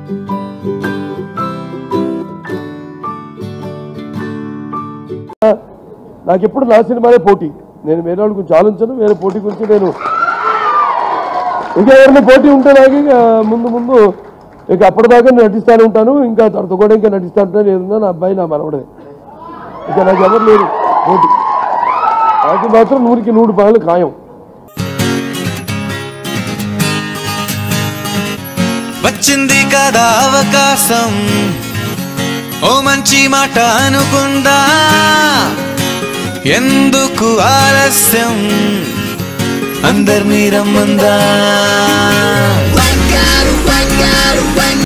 నాకు ఎప్పుడు నా సినిమానే పోటీ నేను వేరే వాళ్ళ గురించి ఆలోచించను వేరే పోటీ గురించి నేను ఇంకా ఎవరైనా పోటీ ఉంటే నాకు ఇక ముందు ముందు ఇక అప్పటిదాకా నేను నటిస్తానే ఉంటాను ఇంకా తర్వాత కూడా ఇంకా నటిస్తూ ఉంటాను ఏదన్నా నా అబ్బాయి నా మనవడే ఇక నాకు ఎవరు లేరు పోటీ నాకు మాత్రం నూరికి నూరు పాలు ఖాయం వచ్చింది కదా అవకాశం ఓ మంచి మాట అనుకుందా ఎందుకు ఆలస్యం అందరినీ రమ్మందా